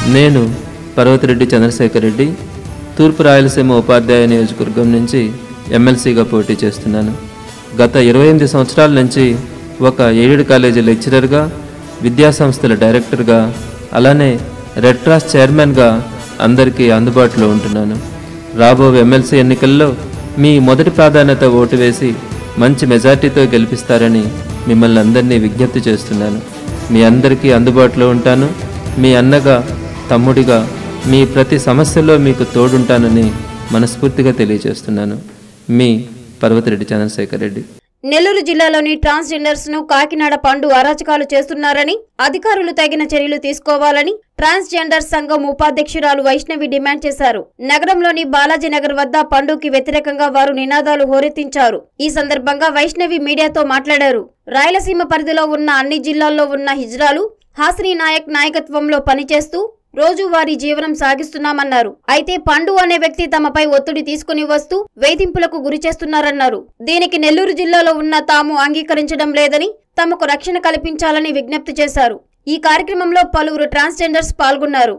నేను పర్వతిరెడ్డి చంద్రశేఖర్ రెడ్డి తూర్పు రాయలసీమ ఉపాధ్యాయ నియోజకవర్గం నుంచి ఎమ్మెల్సీగా పోటీ చేస్తున్నాను గత ఇరవై ఎనిమిది సంవత్సరాల నుంచి ఒక ఎయిడెడ్ కాలేజీ లెక్చరర్గా విద్యాసంస్థల డైరెక్టర్గా అలానే రెడ్ క్రాస్ చైర్మన్గా అందరికీ అందుబాటులో ఉంటున్నాను రాబో ఎమ్మెల్సీ ఎన్నికల్లో మీ మొదటి ప్రాధాన్యత ఓటు వేసి మంచి మెజార్టీతో గెలిపిస్తారని మిమ్మల్ని అందరినీ విజ్ఞప్తి చేస్తున్నాను మీ అందరికీ అందుబాటులో ఉంటాను మీ అన్నగా తమ్ముడిగా మీ ప్రతి సమస్యలో మీకు తోడుంటానని మనస్ఫూర్తిగా తెలియజేస్తున్నాను మీ పర్వతిరెడ్డి చంద్రశేఖర్ రెడ్డి నెల్లూరు జిల్లాలోని ట్రాన్స్జెండర్స్ ను కాకినాడ పండు అరాచకాలు చేస్తున్నారని అధికారులు తగిన చర్యలు తీసుకోవాలని ట్రాన్స్జెండర్ సంఘం ఉపాధ్యక్షురాలు వైష్ణవి డిమాండ్ చేశారు నగరంలోని బాలాజీ నగర్ వద్ద పండుకి వ్యతిరేకంగా వారు నినాదాలు హోరెత్తించారు ఈ సందర్భంగా వైష్ణవి మీడియాతో మాట్లాడారు రాయలసీమ పరిధిలో ఉన్న అన్ని జిల్లాల్లో ఉన్న హిజ్రాలు హాసిని నాయక్ నాయకత్వంలో పనిచేస్తూ రోజువారీ జీవనం సాగిస్తున్నామన్నారు అయితే పండు అనే వ్యక్తి తమపై ఒత్తిడి తీసుకుని వస్తూ వేధింపులకు గురి చేస్తున్నారన్నారు దీనికి నెల్లూరు జిల్లాలో ఉన్న తాము అంగీకరించడం లేదని తమకు రక్షణ కల్పించాలని విజ్ఞప్తి చేశారు ఈ కార్యక్రమంలో పలువురు ట్రాన్స్జెండర్స్ పాల్గొన్నారు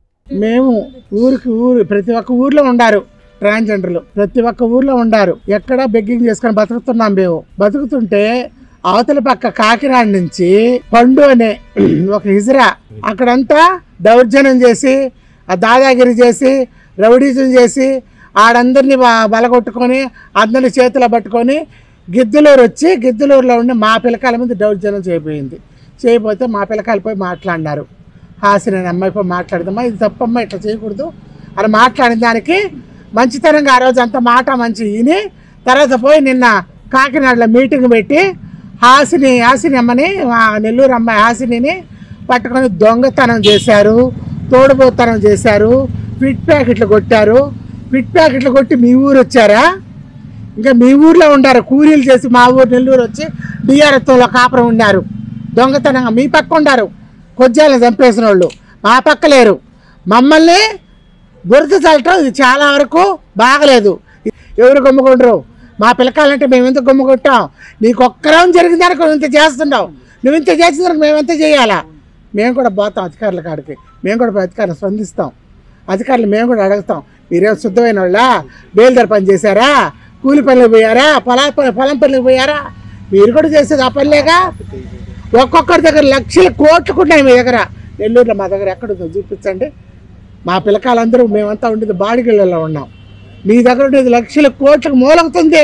మేము ఊరికి ఊరు ప్రతి ఒక్క ఊర్లో ఉండారు ట్రాన్స్జెండర్లు ప్రతి ఒక్క ఊర్లో ఉండారు ఎక్కడ బెగ్గింగ్ చేసుకొని బతుకుతున్నాం మేము బతుకుతుంటే అవతల పక్క కాకినాడ నుంచి పండు అనే ఒక హిజరా అక్కడంతా దౌర్జన్యం చేసి ఆ దాదాగిరి చేసి రౌడీజం చేసి ఆడందరినీ బ- బలగొట్టుకొని అందరిని చేతిలో పట్టుకొని గిద్దలూరు వచ్చి గిద్దలూరులో ఉండి మా పిల్లకాయల మీద దౌర్జన్యం చేయబోయింది చేయబోతే మా పిల్లకాయలు పోయి మాట్లాడినారు హాసి నేను అమ్మాయి పోయి మాట్లాడదమ్మా ఇది తప్పమ్మా ఇట్లా చేయకూడదు అని మాట్లాడిన దానికి మంచితనంగా ఆ రోజు అంత మాట మంచి విని తర్వాత పోయి నిన్న కాకినాడలో మీటింగ్ పెట్టి హాసిని హాసిని అమ్మని మా నెల్లూరు అమ్మాయి హాసినిని పట్టుకొని దొంగతనం చేశారు తోడుబోతనం చేశారు ఫిట్ ప్యాకెట్లు కొట్టారు ఫిట్ ప్యాకెట్లు కొట్టి మీ ఊరు వచ్చారా ఇంకా మీ ఊర్లో ఉండారు కూలీలు చేసి మా ఊరు నెల్లూరు వచ్చి డిఆర్ఎస్లో కాపురం ఉన్నారు దొంగతనంగా మీ పక్క ఉండారు కొజ్జాలను చంపేసిన వాళ్ళు మా పక్క లేరు మమ్మల్ని బురద చల్లటం ఇది చాలా వరకు బాగలేదు ఎవరు గమ్ముకుంటారు మా పిల్లకాయలంటే మేము ఎంత గమ్ముకుంటాం నీకు ఒక్కరం జరిగిన దానికి నువ్వు ఇంత చేస్తున్నావు నువ్వు ఇంత చేసిన దానికి మేము ఎంత చేయాలా మేము కూడా పోతాం అధికారుల కాడికి మేము కూడా పోయి అధికారులు స్పందిస్తాం అధికారులు మేము కూడా అడుగుతాం మీరేం శుద్ధమైన వాళ్ళా బేల్దారి పని చేశారా కూలి పనులకు పోయారా పొలా పొలం పనులకు పోయారా మీరు కూడా చేసేది ఆ పనిలేగా ఒక్కొక్కరి దగ్గర లక్షల కోట్లు ఉన్నాయి మీ దగ్గర నెల్లూరులో మా దగ్గర ఎక్కడ ఉందో చూపించండి మా పిల్లకాయలందరూ మేమంతా ఉండేది బాడిగిళ్ళలో ఉన్నాం మీ దగ్గర ఉండేది లక్షల కోట్లకు మూలవుతుంది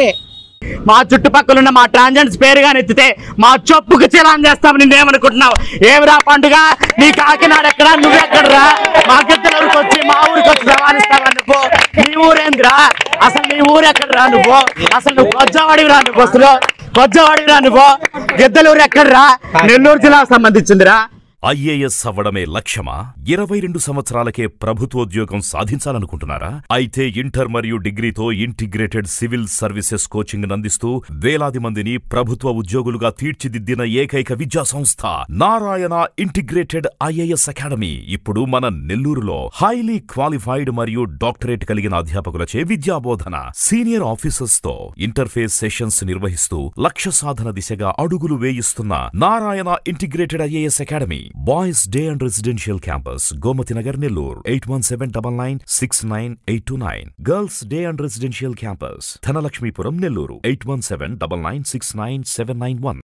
మా చుట్టుపక్కల ఉన్న మా ట్రాన్జెంట్స్ పేరుగా ఎత్తితే మా చొప్పుకు చలాన్ చేస్తాం నిన్నేమనుకుంటున్నావు ఏమిరా పండుగ నీ కాకినాడ ఎక్కడ నువ్వెక్కడరా మా గిద్దలూరికి వచ్చి మా ఊరికి వచ్చి రవాణిస్తావా నువ్వు నీ ఊరేంద్రా అసలు నీ ఊరు ఎక్కడరా నువ్వు అసలు నువ్వు కొజ్జవాడివిరా నువ్వు అసలు కొజ్జవాడివిరా నువ్వు గిద్దలూరు ఎక్కడరా నెల్లూరు జిల్లాకు సంబంధించిందిరా ఐఏఎస్ అవ్వడమే లక్ష్యమా ఇరవై రెండు సంవత్సరాలకే ప్రభుత్వోద్యోగం సాధించాలనుకుంటున్నారా అయితే ఇంటర్ మరియు డిగ్రీతో ఇంటిగ్రేటెడ్ సివిల్ సర్వీసెస్ కోచింగ్ అందిస్తూ వేలాది మందిని ప్రభుత్వ ఉద్యోగులుగా తీర్చిదిద్దిన ఏకైక విద్యా సంస్థ నారాయణ ఇంటిగ్రేటెడ్ ఐఏఎస్ అకాడమీ ఇప్పుడు మన నెల్లూరులో హైలీ క్వాలిఫైడ్ మరియు డాక్టరేట్ కలిగిన అధ్యాపకులచే విద్యాబోధన సీనియర్ ఆఫీసర్స్ తో ఇంటర్ఫేస్ సెషన్స్ నిర్వహిస్తూ లక్ష్య సాధన దిశగా అడుగులు వేయిస్తున్న Narayana integrated IAS academy boys day and residential campus Gomathi Nagar Nellore eight one seven double nine six nine eight two nine girls day and residential campus Dhanalakshmipuram Nellore eight one seven double nine six nine seven nine one